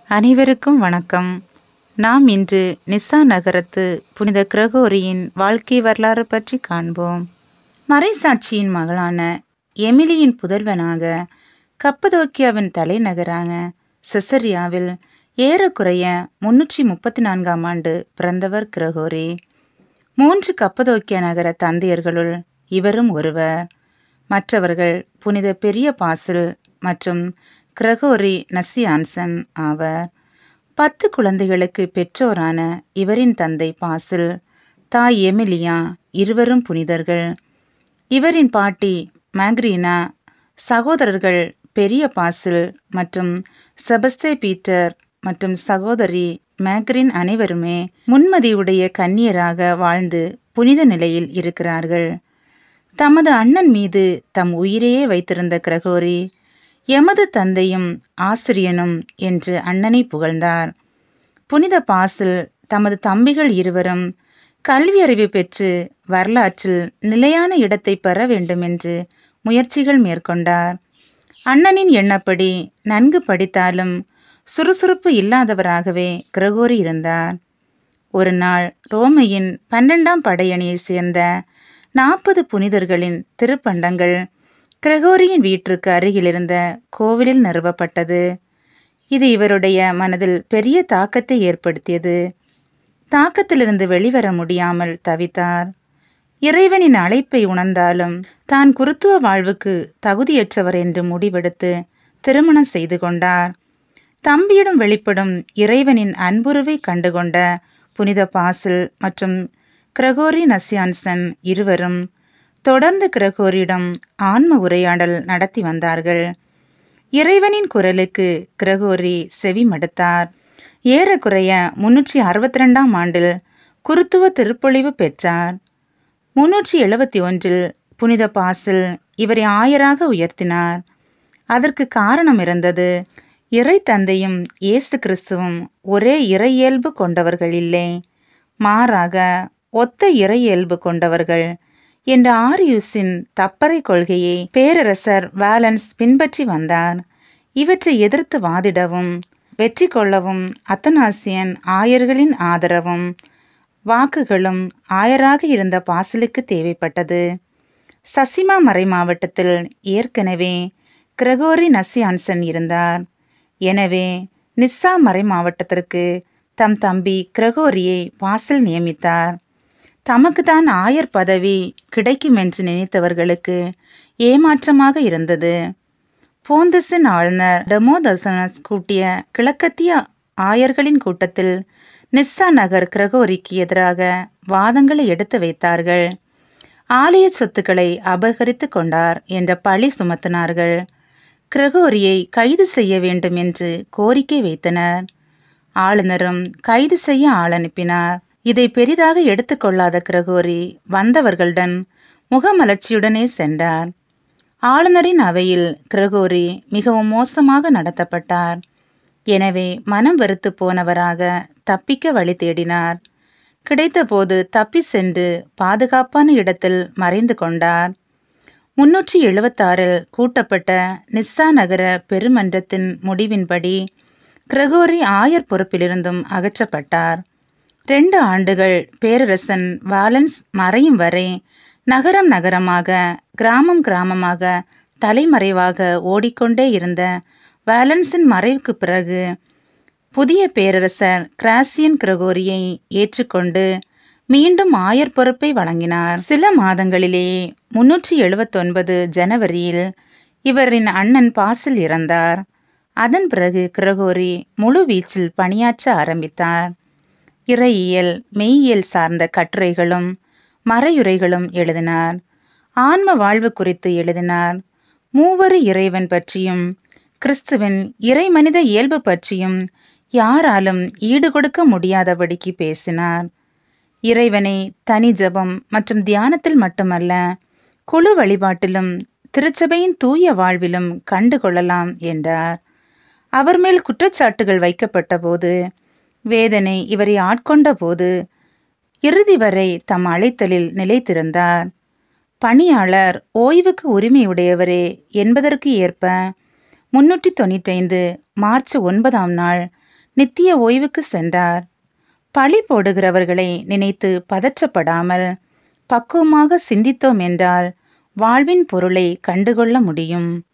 அனைவருக்கும் வணக்கம் நாம் இன்று நிஸ்ஸா நகரத்து புனித கிரகோரியின் வாழ்க்கை வரலாறு பற்றி காண்போம் மறைசாட்சியின் மகளான எமிலியின் புதல்வனாக கப்பதோக்கியாவின் தலைநகரான செசரியாவில் ஏறக்குறைய முன்னூற்றி முப்பத்தி நான்காம் ஆண்டு பிறந்தவர் கிரகோரி மூன்று கப்பதோக்கிய நகர தந்தையர்களுள் இவரும் ஒருவர் மற்றவர்கள் புனித பெரிய பாசில் மற்றும் கிரகோரி நசியான்சன் ஆவர் பத்து குழந்தைகளுக்கு பெற்றோரான இவரின் தந்தை பாசில் தாய் எமிலியா இருவரும் புனிதர்கள் இவரின் பாட்டி மேக்ரீனா சகோதரர்கள் பெரிய பாசில் மற்றும் செபஸ்தே பீட்டர் மற்றும் சகோதரி மேக்ரின் அனைவருமே முன்மதியுடைய கன்னியராக வாழ்ந்து புனித நிலையில் இருக்கிறார்கள் தமது அண்ணன் மீது தம் உயிரையே வைத்திருந்த கிரகோரி எமது தந்தையும் ஆசிரியனும் என்று அண்ணனை புகழ்ந்தார் புனித பாசில் தமது தம்பிகள் இருவரும் கல்வி அறிவு பெற்று வரலாற்றில் நிலையான இடத்தை பெற வேண்டும் என்று முயற்சிகள் மேற்கொண்டார் அண்ணனின் எண்ணப்படி நன்கு படித்தாலும் சுறுசுறுப்பு இல்லாதவராகவே கிரகோரி இருந்தார் ஒரு நாள் ரோமையின் பன்னெண்டாம் படையணியைச் சேர்ந்த நாற்பது புனிதர்களின் திருப்பண்டங்கள் கிரகோரியின் வீட்டிற்கு அருகிலிருந்த கோவிலில் நிறுவப்பட்டது இது இவருடைய மனதில் பெரிய தாக்கத்தை ஏற்படுத்தியது தாக்கத்திலிருந்து வெளிவர முடியாமல் தவித்தார் இறைவனின் அழைப்பை உணர்ந்தாலும் தான் குருத்துவ வாழ்வுக்கு தகுதியற்றவர் என்று முடிவெடுத்து திருமணம் செய்து கொண்டார் தம்பியிடம் வெளிப்படும் இறைவனின் அன்புருவை கண்டுகொண்ட புனித பாசில் மற்றும் கிரகோரி நசியான்சன் இருவரும் தொடர்ந்து கிரகோரியிடம் ஆன்ம உரையாடல் நடத்தி வந்தார்கள் இறைவனின் குரலுக்கு கிரகோரி செவி மடுத்தார் ஏறக்குறைய முன்னூற்றி அறுபத்தி ரெண்டாம் ஆண்டில் குருத்துவ திருப்பொழிவு பெற்றார் முன்னூற்றி எழுபத்தி ஒன்றில் புனித பாசில் இவரை ஆயராக உயர்த்தினார் அதற்கு காரணம் இருந்தது இறை தந்தையும் இயேசு கிறிஸ்துவும் ஒரே இறை இயல்பு கொண்டவர்கள் இல்லை மாறாக ஒத்த இறை இயல்பு கொண்டவர்கள் என்ற ஆரியுஸின் தப்பறை கொள்கையை பேரரசர் வேலன்ஸ் பின்பற்றி வந்தார் இவற்றை எதிர்த்து வாதிடவும் வெற்றி கொள்ளவும் அத்தனாசியன் ஆயர்களின் ஆதரவும் வாக்குகளும் ஆயராக இருந்த பாசிலுக்கு தேவைப்பட்டது சசிமா மறை மாவட்டத்தில் ஏற்கனவே கிரகோரி நசியான்சன் இருந்தார் எனவே நிஸ்ஸா மறை மாவட்டத்திற்கு தம் தம்பி கிரகோரியை பாசில் நியமித்தார் தமக்கு தான் ஆயர் பதவி கிடைக்கும் என்று நினைத்தவர்களுக்கு ஏமாற்றமாக இருந்தது போந்தஸின் ஆளுநர் டெமோதசனஸ் கூட்டிய கிழக்கத்திய ஆயர்களின் கூட்டத்தில் நிஸ்ஸா நகர் கிரகோரிக்கு எதிராக வாதங்களை எடுத்து வைத்தார்கள் ஆலய சொத்துக்களை அபகரித்து கொண்டார் என்ற பழி சுமத்தினார்கள் கிரகோரியை கைது செய்ய வேண்டும் என்று கோரிக்கை வைத்தனர் ஆளுநரும் கைது செய்ய ஆள் அனுப்பினார் இதை பெரிதாக எடுத்துக்கொள்ளாத கிரகோரி வந்தவர்களுடன் முகமலர்ச்சியுடனே சென்றார் ஆளுநரின் அவையில் கிரகோரி மிகவும் மோசமாக நடத்தப்பட்டார் எனவே மனம் வெறுத்து போனவராக தப்பிக்க வழி தேடினார் கிடைத்தபோது தப்பி சென்று பாதுகாப்பான இடத்தில் மறைந்து கொண்டார் முன்னூற்றி எழுபத்தாறில் கூட்டப்பட்ட நிஸ்ஸா நகர பெருமன்றத்தின் முடிவின்படி கிரகோரி ஆயர் பொறுப்பிலிருந்தும் அகற்றப்பட்டார் ரெண்டு ஆண்டுகள் பேரரசன் வாலன்ஸ் மறையும் வரை நகரம் நகரமாக கிராமம் கிராமமாக தலைமறைவாக ஓடிக்கொண்டே இருந்த வேலன்ஸின் மறைவுக்கு பிறகு புதிய பேரரசர் கிராசியன் கிரகோரியை ஏற்றுக்கொண்டு மீண்டும் ஆயர் பொறுப்பை வழங்கினார் சில மாதங்களிலேயே முன்னூற்றி எழுபத்தொன்பது ஜனவரியில் இவரின் அண்ணன் பாசில் இறந்தார் அதன் பிறகு கிரகோரி முழு வீச்சில் பணியாற்ற ஆரம்பித்தார் இறையியல் மெய்யியல் சார்ந்த கட்டுரைகளும் மறையுரைகளும் எழுதினார் ஆன்ம வாழ்வு குறித்து எழுதினார் மூவரு இறைவன் பற்றியும் கிறிஸ்துவின் இறைமனித இயல்பு பற்றியும் யாராலும் ஈடுகொடுக்க முடியாதபடிக்கு பேசினார் இறைவனை தனி ஜபம் மற்றும் தியானத்தில் மட்டுமல்ல குழு வழிபாட்டிலும் திருச்சபையின் தூய வாழ்விலும் கண்டு கொள்ளலாம் என்றார் அவர் மேல் குற்றச்சாட்டுகள் வைக்கப்பட்ட போது வேதனை இவரை ஆட்கொண்ட போது இறுதி வரை தம் அழைத்தலில் நிலைத்திருந்தார் பணியாளர் ஓய்வுக்கு உரிமையுடையவரே என்பதற்கு ஏற்ப முன்னூற்றி தொண்ணூற்றைந்து மார்ச் ஒன்பதாம் நாள் நித்திய ஓய்வுக்கு சென்றார் பழி போடுகிறவர்களை நினைத்து பதற்றப்படாமல் பக்குவமாக சிந்தித்தோம் என்றால் வாழ்வின் பொருளை கண்டுகொள்ள முடியும்